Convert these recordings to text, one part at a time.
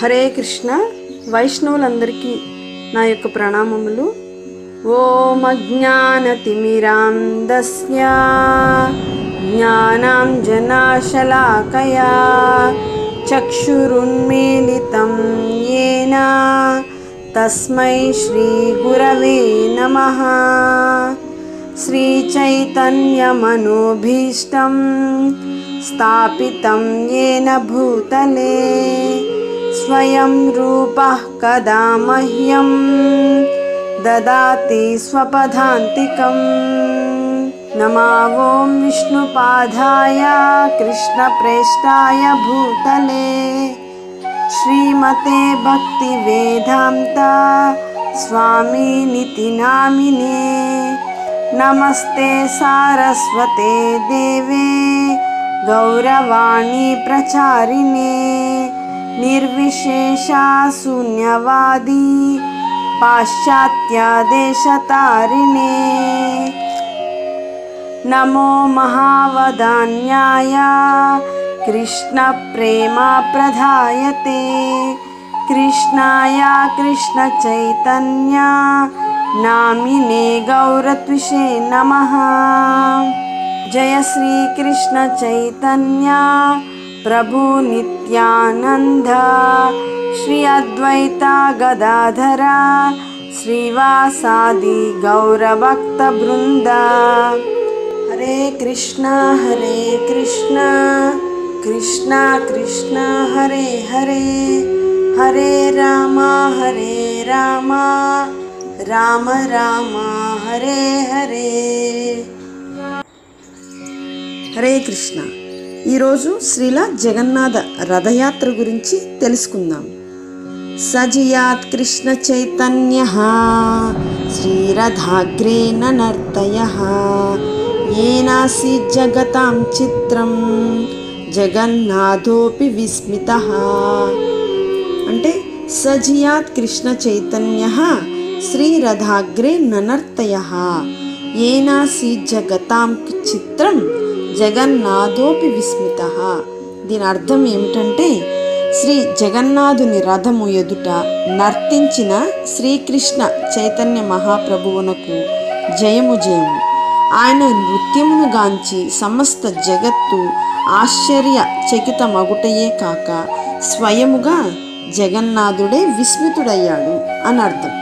హరే కృష్ణ వైష్ణవులందరికీ నా యొక్క ప్రణామములు ఓం అజ్ఞానతిమిరాంధస్య జ్ఞానాం జనాశలాకయా చక్షురున్మీలితం येन తస్మై శ్రీగురవే నమః श्रीचैतन्यमनोभीष्टं स्थापितं येन भूतले स्वयं रूपः कदा मह्यं ददाति स्वपदान्तिकम् नमावों विष्णुपादाय कृष्णप्रेष्ठाय भूतले श्रीमते भक्तिवेदान्ता स्वामिनिति नामिने नमस्ते सारस्वते देवे गौरवाणी प्रचारिणे निर्विशेषा शून्यवादी पाश्चात्यादेशतारिणे नमो महावदान्याय कृष्णप्रेमाप्रधायते कृष्णाय कृष्णचैतन्या नामिने गौरत्विषे नमः जय श्रीकृष्णचैतन्या प्रभु नित्यानन्द श्री अद्वैता गदाधरा श्रीवासादि गौरभक्तवृन्द हरे कृष्णा हरे कृष्णा कृष्णा कृष्णा हरे हरे हरे राम हरे राम రామ రామ హరే హరే హరే కృష్ణ ఈరోజు శ్రీల జగన్నాథ రథయాత్ర గురించి తెలుసుకుందాం సజియాత్ కృష్ణ చైతన్య శ్రీరథాగ్రే నర్తయ ఏనాసి జగతాం చిత్రం జగన్నాథోపి విస్మిత అంటే సజియాత్ కృష్ణ చైతన్య శ్రీరథాగ్రే ననర్తయ ఏనాసి జగతాం చిత్రం జగన్నాథోపి విస్మిత దీని అర్థం ఏమిటంటే శ్రీ జగన్నాథుని రథము ఎదుట నర్తించిన శ్రీకృష్ణ చైతన్య మహాప్రభువునకు జయము జయము ఆయన నృత్యమును గాంచి సమస్త జగత్తు ఆశ్చర్య చకిత మగుటయే కాక స్వయముగా జగన్నాథుడే విస్మితుడయ్యాడు అని అర్థం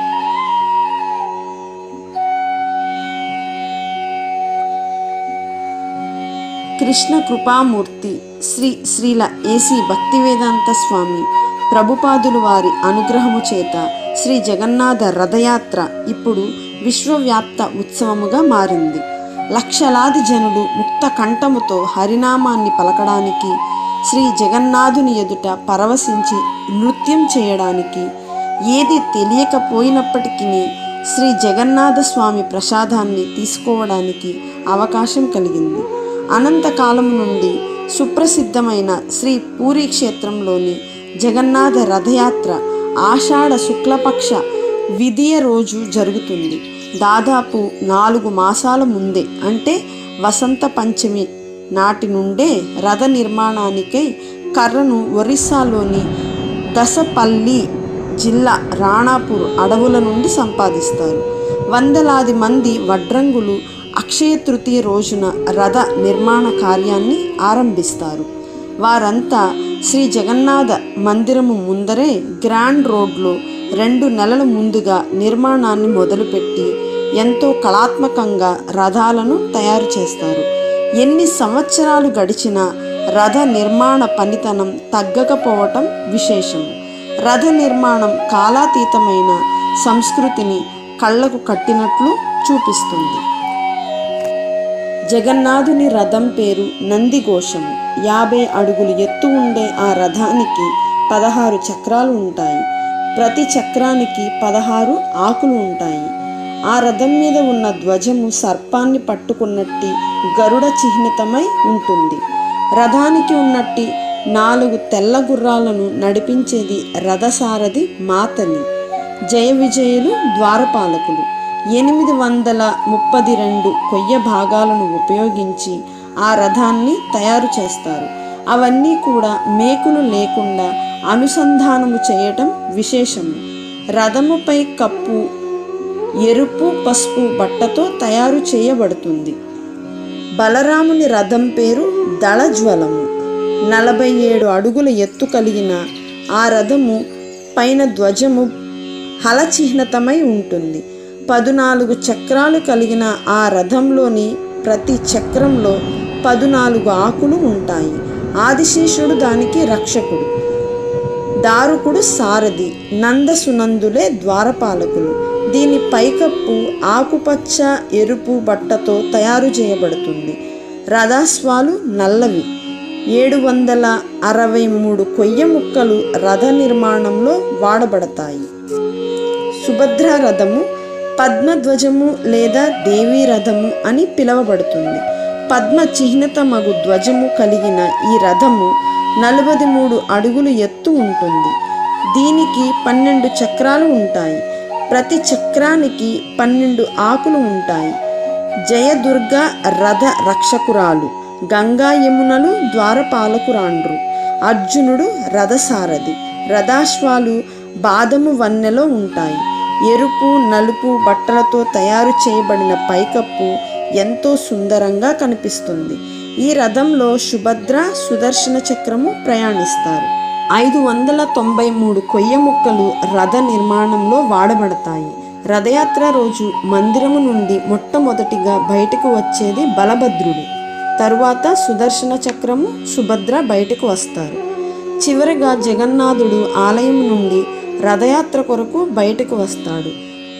కృష్ణ కృపామూర్తి శ్రీ శ్రీల ఏసి భక్తివేదాంత స్వామి ప్రభుపాదులు వారి అనుగ్రహము చేత శ్రీ జగన్నాథ రథయాత్ర ఇప్పుడు విశ్వవ్యాప్త ఉత్సవముగా మారింది లక్షలాది జనులు ముక్త కంఠముతో హరినామాన్ని పలకడానికి శ్రీ జగన్నాథుని ఎదుట పరవశించి నృత్యం చేయడానికి ఏది తెలియకపోయినప్పటికీ శ్రీ జగన్నాథ స్వామి ప్రసాదాన్ని తీసుకోవడానికి అవకాశం కలిగింది అనంతకాలం నుండి సుప్రసిద్ధమైన శ్రీ పూరి క్షేత్రంలోని జగన్నాథ రథయాత్ర ఆషాఢ శుక్లపక్ష విధియ రోజు జరుగుతుంది దాదాపు నాలుగు మాసాల ముందే అంటే వసంత పంచమి నాటి నుండే రథ నిర్మాణానికై కర్రను ఒరిస్సాలోని దసపల్లి జిల్లా రాణాపూర్ అడవుల నుండి సంపాదిస్తారు వందలాది మంది వడ్రంగులు అక్షయ తృతీయ రోజున రథ నిర్మాణ కార్యాన్ని ఆరంభిస్తారు వారంతా శ్రీ జగన్నాథ మందిరము ముందరే గ్రాండ్ రోడ్లో రెండు నెలల ముందుగా నిర్మాణాన్ని మొదలుపెట్టి ఎంతో కళాత్మకంగా రథాలను తయారు చేస్తారు ఎన్ని సంవత్సరాలు గడిచినా రథ నిర్మాణ పనితనం తగ్గకపోవటం విశేషం రథ నిర్మాణం కాలాతీతమైన సంస్కృతిని కళ్ళకు కట్టినట్లు చూపిస్తుంది జగన్నాథుని రథం పేరు నందిఘోషము యాభై అడుగులు ఎత్తు ఉండే ఆ రథానికి పదహారు చక్రాలు ఉంటాయి ప్రతి చక్రానికి పదహారు ఆకులు ఉంటాయి ఆ రథం మీద ఉన్న ధ్వజము సర్పాన్ని పట్టుకున్నట్టి గరుడ చిహ్నితమై ఉంటుంది రథానికి ఉన్నట్టి నాలుగు తెల్ల గుర్రాలను నడిపించేది రథసారథి మాతలి జయ విజయులు ద్వారపాలకులు ఎనిమిది వందల ముప్పది రెండు కొయ్య భాగాలను ఉపయోగించి ఆ రథాన్ని తయారు చేస్తారు అవన్నీ కూడా మేకులు లేకుండా అనుసంధానము చేయటం విశేషము రథముపై కప్పు ఎరుపు పసుపు బట్టతో తయారు చేయబడుతుంది బలరాముని రథం పేరు దళజ్వలము నలభై ఏడు అడుగుల ఎత్తు కలిగిన ఆ రథము పైన ధ్వజము హలచిహ్నతమై ఉంటుంది పదునాలుగు చక్రాలు కలిగిన ఆ రథంలోని ప్రతి చక్రంలో పదునాలుగు ఆకులు ఉంటాయి ఆదిశేషుడు దానికి రక్షకుడు దారుకుడు సారథి నందసునందులే ద్వారపాలకులు దీని పైకప్పు ఆకుపచ్చ ఎరుపు బట్టతో తయారు చేయబడుతుంది రథాస్వాలు నల్లవి ఏడు వందల అరవై మూడు కొయ్య ముక్కలు రథ నిర్మాణంలో వాడబడతాయి సుభద్ర రథము పద్మధ్వజము లేదా దేవీ రథము అని పిలువబడుతుంది పద్మ చిహ్నత మగు ధ్వజము కలిగిన ఈ రథము నలభై మూడు అడుగులు ఎత్తు ఉంటుంది దీనికి పన్నెండు చక్రాలు ఉంటాయి ప్రతి చక్రానికి పన్నెండు ఆకులు ఉంటాయి జయదుర్గ రథ రక్షకురాలు గంగా యమునలు ద్వారపాలకురాండ్రు అర్జునుడు రథసారథి రథాశ్వాలు బాదము వన్నెలో ఉంటాయి ఎరుపు నలుపు బట్టలతో తయారు చేయబడిన పైకప్పు ఎంతో సుందరంగా కనిపిస్తుంది ఈ రథంలో సుభద్ర సుదర్శన చక్రము ప్రయాణిస్తారు ఐదు వందల తొంభై మూడు కొయ్య ముక్కలు రథ నిర్మాణంలో వాడబడతాయి రథయాత్ర రోజు మందిరము నుండి మొట్టమొదటిగా బయటకు వచ్చేది బలభద్రుడు తరువాత సుదర్శన చక్రము సుభద్ర బయటకు వస్తారు చివరగా జగన్నాథుడు ఆలయం నుండి రథయాత్ర కొరకు బయటకు వస్తాడు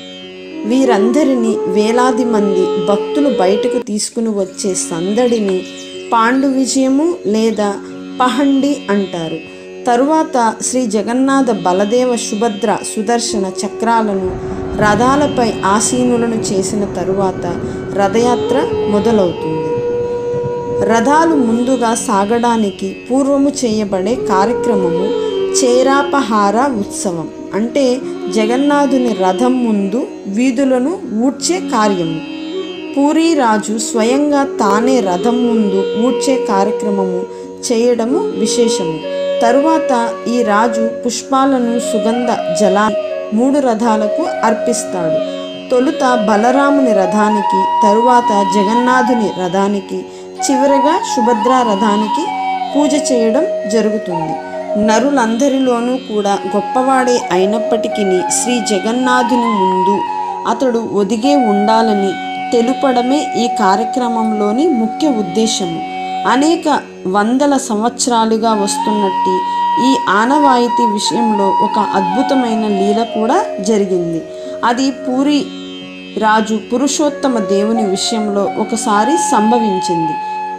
వీరందరినీ వేలాది మంది భక్తులు బయటకు తీసుకుని వచ్చే సందడిని పాండు విజయము లేదా పహండి అంటారు తరువాత శ్రీ జగన్నాథ బలదేవ సుభద్ర సుదర్శన చక్రాలను రథాలపై ఆసీనులను చేసిన తరువాత రథయాత్ర మొదలవుతుంది రథాలు ముందుగా సాగడానికి పూర్వము చేయబడే కార్యక్రమము చేరాపహార ఉత్సవం అంటే జగన్నాథుని రథం ముందు వీధులను ఊడ్చే కార్యము పూరీ రాజు స్వయంగా తానే రథం ముందు ఊడ్చే కార్యక్రమము చేయడము విశేషము తరువాత ఈ రాజు పుష్పాలను సుగంధ జలా మూడు రథాలకు అర్పిస్తాడు తొలుత బలరాముని రథానికి తరువాత జగన్నాథుని రథానికి చివరగా సుభద్ర రథానికి పూజ చేయడం జరుగుతుంది నరులందరిలోనూ కూడా గొప్పవాడే అయినప్పటికీ శ్రీ జగన్నాథుని ముందు అతడు ఒదిగే ఉండాలని తెలుపడమే ఈ కార్యక్రమంలోని ముఖ్య ఉద్దేశము అనేక వందల సంవత్సరాలుగా వస్తున్నట్టి ఈ ఆనవాయితీ విషయంలో ఒక అద్భుతమైన లీల కూడా జరిగింది అది పూరి రాజు పురుషోత్తమ దేవుని విషయంలో ఒకసారి సంభవించింది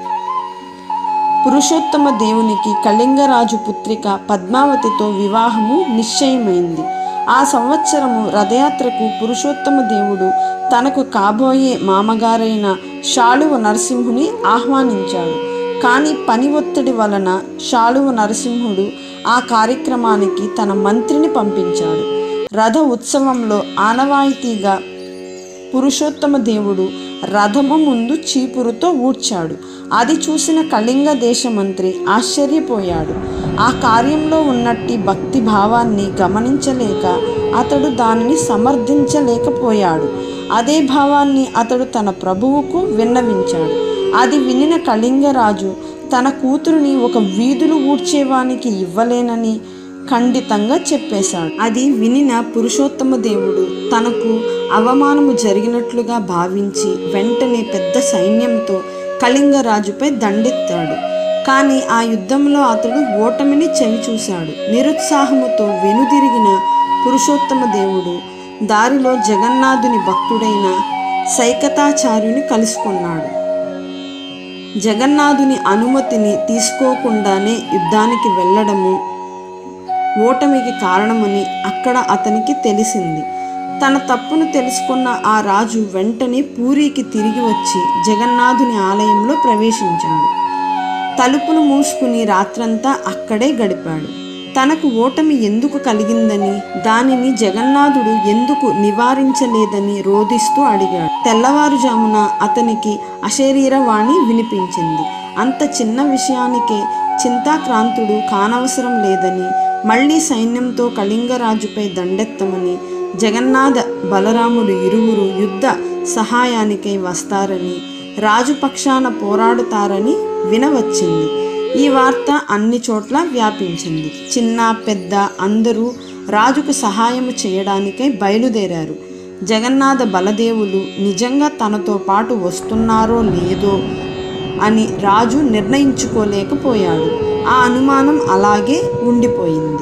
పురుషోత్తమ దేవునికి కళింగరాజు పుత్రిక పద్మావతితో వివాహము నిశ్చయమైంది ఆ సంవత్సరము రథయాత్రకు పురుషోత్తమ దేవుడు తనకు కాబోయే మామగారైన శాలువ నరసింహుని ఆహ్వానించాడు కానీ పని ఒత్తిడి వలన శాలువ నరసింహుడు ఆ కార్యక్రమానికి తన మంత్రిని పంపించాడు రథ ఉత్సవంలో ఆనవాయితీగా పురుషోత్తమ దేవుడు రథము ముందు చీపురుతో ఊడ్చాడు అది చూసిన కళింగ దేశ మంత్రి ఆశ్చర్యపోయాడు ఆ కార్యంలో ఉన్నట్టి భక్తి భావాన్ని గమనించలేక అతడు దానిని సమర్థించలేకపోయాడు అదే భావాన్ని అతడు తన ప్రభువుకు విన్నవించాడు అది వినిన కళింగరాజు తన కూతురుని ఒక వీధులు ఊడ్చేవానికి ఇవ్వలేనని ఖండితంగా చెప్పేశాడు అది వినిన పురుషోత్తమ దేవుడు తనకు అవమానము జరిగినట్లుగా భావించి వెంటనే పెద్ద సైన్యంతో కళింగరాజుపై దండెత్తాడు కానీ ఆ యుద్ధంలో అతడు ఓటమిని చవిచూశాడు నిరుత్సాహముతో వెనుదిరిగిన పురుషోత్తమ దేవుడు దారిలో జగన్నాథుని భక్తుడైన సైకతాచార్యుని కలుసుకున్నాడు జగన్నాథుని అనుమతిని తీసుకోకుండానే యుద్ధానికి వెళ్ళడము ఓటమికి కారణమని అక్కడ అతనికి తెలిసింది తన తప్పును తెలుసుకున్న ఆ రాజు వెంటనే పూరికి తిరిగి వచ్చి జగన్నాథుని ఆలయంలో ప్రవేశించాడు తలుపులు మూసుకుని రాత్రంతా అక్కడే గడిపాడు తనకు ఓటమి ఎందుకు కలిగిందని దానిని జగన్నాథుడు ఎందుకు నివారించలేదని రోధిస్తూ అడిగాడు తెల్లవారుజామున అతనికి అశరీరవాణి వినిపించింది అంత చిన్న విషయానికే చింతాక్రాంతుడు కానవసరం లేదని మళ్ళీ సైన్యంతో కళింగరాజుపై దండెత్తమని జగన్నాథ బలరాముడు ఇరువురు యుద్ధ సహాయానికై వస్తారని రాజు పక్షాన పోరాడుతారని వినవచ్చింది ఈ వార్త అన్ని చోట్ల వ్యాపించింది చిన్న పెద్ద అందరూ రాజుకు సహాయము చేయడానికై బయలుదేరారు జగన్నాథ బలదేవులు నిజంగా తనతో పాటు వస్తున్నారో లేదో అని రాజు నిర్ణయించుకోలేకపోయాడు ఆ అనుమానం అలాగే ఉండిపోయింది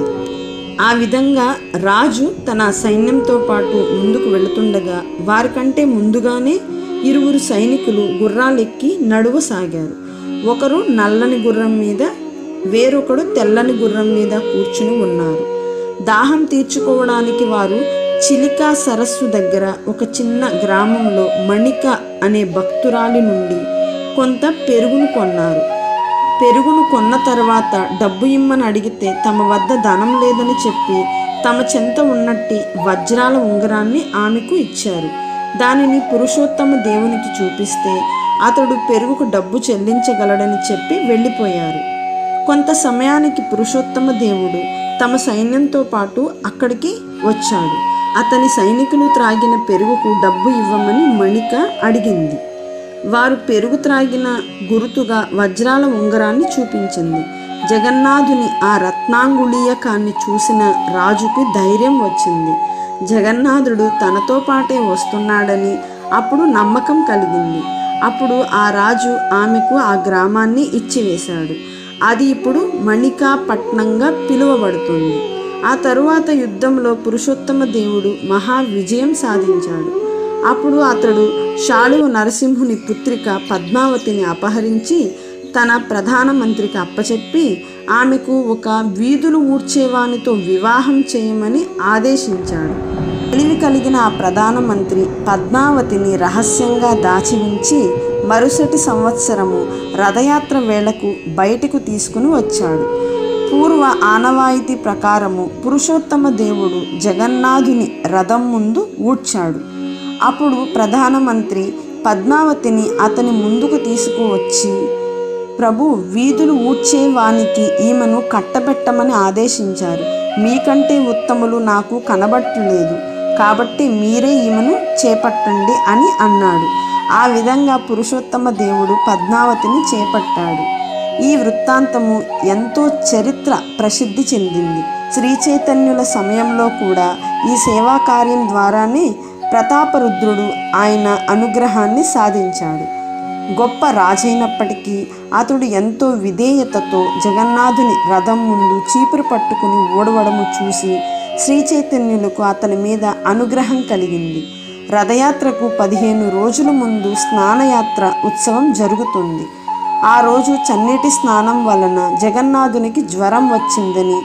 ఆ విధంగా రాజు తన సైన్యంతో పాటు ముందుకు వెళుతుండగా వారికంటే ముందుగానే ఇరువురు సైనికులు గుర్రాలెక్కి నడువసాగారు ఒకరు నల్లని గుర్రం మీద వేరొకడు తెల్లని గుర్రం మీద కూర్చుని ఉన్నారు దాహం తీర్చుకోవడానికి వారు చిలికా సరస్సు దగ్గర ఒక చిన్న గ్రామంలో మణిక అనే భక్తురాలి నుండి కొంత పెరుగును కొన్నారు పెరుగును కొన్న తర్వాత డబ్బు ఇమ్మని అడిగితే తమ వద్ద ధనం లేదని చెప్పి తమ చెంత ఉన్నట్టి వజ్రాల ఉంగరాన్ని ఆమెకు ఇచ్చారు దానిని పురుషోత్తమ దేవునికి చూపిస్తే అతడు పెరుగుకు డబ్బు చెల్లించగలడని చెప్పి వెళ్ళిపోయారు కొంత సమయానికి పురుషోత్తమ దేవుడు తమ సైన్యంతో పాటు అక్కడికి వచ్చాడు అతని సైనికులు త్రాగిన పెరుగుకు డబ్బు ఇవ్వమని మణిక అడిగింది వారు పెరుగు త్రాగిన గురుతుగా వజ్రాల ఉంగరాన్ని చూపించింది జగన్నాథుని ఆ రత్నాంగుళీయకాన్ని చూసిన రాజుకి ధైర్యం వచ్చింది జగన్నాథుడు తనతో పాటే వస్తున్నాడని అప్పుడు నమ్మకం కలిగింది అప్పుడు ఆ రాజు ఆమెకు ఆ గ్రామాన్ని ఇచ్చివేశాడు అది ఇప్పుడు మణికా పట్నంగా పిలువబడుతుంది ఆ తరువాత యుద్ధంలో పురుషోత్తమ దేవుడు మహా విజయం సాధించాడు అప్పుడు అతడు శాలువ నరసింహుని పుత్రిక పద్మావతిని అపహరించి తన ప్రధానమంత్రికి అప్పచెప్పి ఆమెకు ఒక వీధులు ఊడ్చేవానితో వివాహం చేయమని ఆదేశించాడు తెలివి కలిగిన ఆ ప్రధానమంత్రి పద్మావతిని రహస్యంగా దాచి ఉంచి మరుసటి సంవత్సరము రథయాత్ర వేళకు బయటకు తీసుకుని వచ్చాడు పూర్వ ఆనవాయితీ ప్రకారము పురుషోత్తమ దేవుడు జగన్నాథుని రథం ముందు ఊడ్చాడు అప్పుడు ప్రధానమంత్రి పద్మావతిని అతని ముందుకు తీసుకువచ్చి ప్రభు వీధులు ఊడ్చే వానికి ఈమెను కట్టబెట్టమని ఆదేశించారు మీకంటే ఉత్తములు నాకు కనబట్టలేదు కాబట్టి మీరే ఈమెను చేపట్టండి అని అన్నాడు ఆ విధంగా పురుషోత్తమ దేవుడు పద్మావతిని చేపట్టాడు ఈ వృత్తాంతము ఎంతో చరిత్ర ప్రసిద్ధి చెందింది శ్రీ చైతన్యుల సమయంలో కూడా ఈ సేవా కార్యం ద్వారానే ప్రతాపరుద్రుడు ఆయన అనుగ్రహాన్ని సాధించాడు గొప్ప రాజైనప్పటికీ అతడు ఎంతో విధేయతతో జగన్నాథుని రథం ముందు చీపురు పట్టుకుని ఓడవడము చూసి శ్రీ చైతన్యులకు అతని మీద అనుగ్రహం కలిగింది రథయాత్రకు పదిహేను రోజుల ముందు స్నానయాత్ర ఉత్సవం జరుగుతుంది ఆ రోజు చన్నీటి స్నానం వలన జగన్నాథునికి జ్వరం వచ్చిందని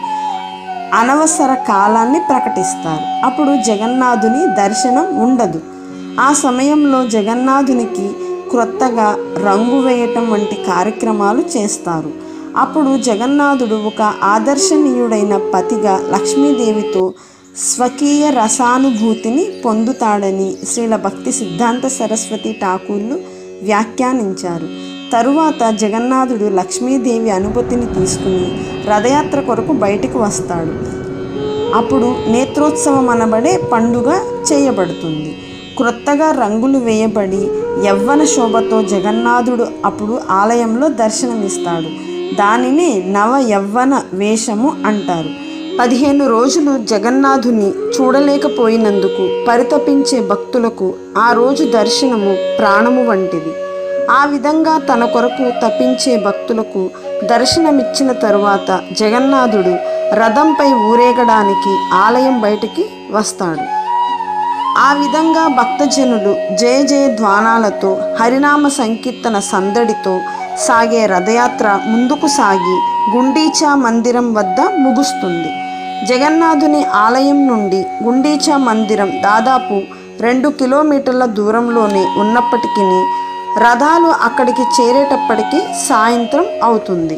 అనవసర కాలాన్ని ప్రకటిస్తారు అప్పుడు జగన్నాథుని దర్శనం ఉండదు ఆ సమయంలో జగన్నాథునికి క్రొత్తగా రంగు వేయటం వంటి కార్యక్రమాలు చేస్తారు అప్పుడు జగన్నాథుడు ఒక ఆదర్శనీయుడైన పతిగా లక్ష్మీదేవితో స్వకీయ రసానుభూతిని పొందుతాడని శ్రీల భక్తి సిద్ధాంత సరస్వతి ఠాకూర్లు వ్యాఖ్యానించారు తరువాత జగన్నాథుడు లక్ష్మీదేవి అనుభూతిని తీసుకుని రథయాత్ర కొరకు బయటికి వస్తాడు అప్పుడు నేత్రోత్సవం అనబడే పండుగ చేయబడుతుంది క్రొత్తగా రంగులు వేయబడి యవ్వన శోభతో జగన్నాథుడు అప్పుడు ఆలయంలో దర్శనమిస్తాడు దానిని నవ యవ్వన వేషము అంటారు పదిహేను రోజులు జగన్నాథుని చూడలేకపోయినందుకు పరితపించే భక్తులకు ఆ రోజు దర్శనము ప్రాణము వంటిది ఆ విధంగా తన కొరకు తప్పించే భక్తులకు దర్శనమిచ్చిన తరువాత జగన్నాథుడు రథంపై ఊరేగడానికి ఆలయం బయటికి వస్తాడు ఆ విధంగా భక్తజనులు జయ జయ ధ్వానాలతో హరినామ సంకీర్తన సందడితో సాగే రథయాత్ర ముందుకు సాగి గుండీచా మందిరం వద్ద ముగుస్తుంది జగన్నాథుని ఆలయం నుండి గుండీచా మందిరం దాదాపు రెండు కిలోమీటర్ల దూరంలోనే ఉన్నప్పటికీ రథాలు అక్కడికి చేరేటప్పటికి సాయంత్రం అవుతుంది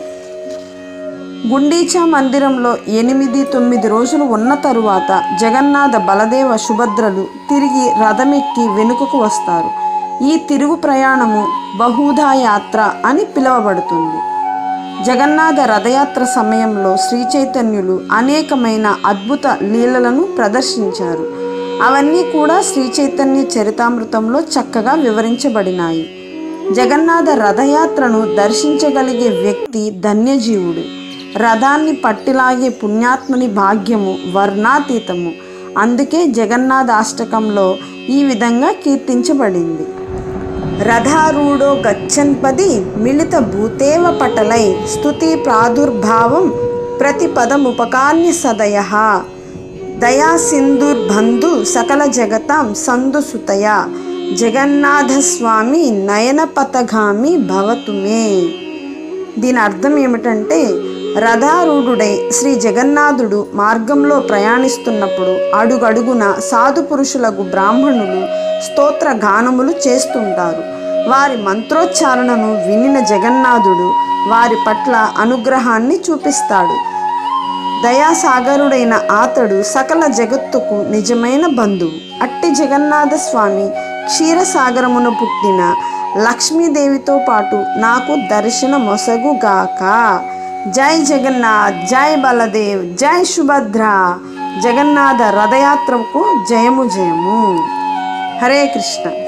గుండీచా మందిరంలో ఎనిమిది తొమ్మిది రోజులు ఉన్న తరువాత జగన్నాథ బలదేవ సుభద్రలు తిరిగి రథమెక్కి వెనుకకు వస్తారు ఈ తిరుగు ప్రయాణము బహుధా యాత్ర అని పిలువబడుతుంది జగన్నాథ రథయాత్ర సమయంలో శ్రీ చైతన్యులు అనేకమైన అద్భుత లీలలను ప్రదర్శించారు అవన్నీ కూడా శ్రీ చైతన్య చరితామృతంలో చక్కగా వివరించబడినాయి జగన్నాథ రథయాత్రను దర్శించగలిగే వ్యక్తి ధన్యజీవుడు రథాన్ని పట్టిలాగే పుణ్యాత్ముని భాగ్యము వర్ణాతీతము అందుకే జగన్నాథాష్టకంలో ఈ విధంగా కీర్తించబడింది రథారూఢో గచ్చన్పది మిళిత భూతేవ పటలై స్తుతి ప్రాదుర్భావం ప్రతి పదముపకాన్య సదయ దయా సింధుర్బంధు సకల జగతాం సందు సుతయ జగన్నాథ స్వామి నయన పథగామి భవతు మే దీని అర్థం ఏమిటంటే రథారూఢుడై శ్రీ జగన్నాథుడు మార్గంలో ప్రయాణిస్తున్నప్పుడు అడుగడుగున సాధు పురుషులకు బ్రాహ్మణులు స్తోత్ర గానములు చేస్తుంటారు వారి మంత్రోచ్చారణను వినిన జగన్నాథుడు వారి పట్ల అనుగ్రహాన్ని చూపిస్తాడు దయాసాగరుడైన ఆతడు సకల జగత్తుకు నిజమైన బంధువు అట్టి జగన్నాథ స్వామి క్షీరసాగరమున పుట్టిన లక్ష్మీదేవితో పాటు నాకు దర్శన మొసగుగాక జై జగన్నాథ్ జై బలదేవ్ జై సుభద్ర జగన్నాథ రథయాత్రకు జయము జయము హరే కృష్ణ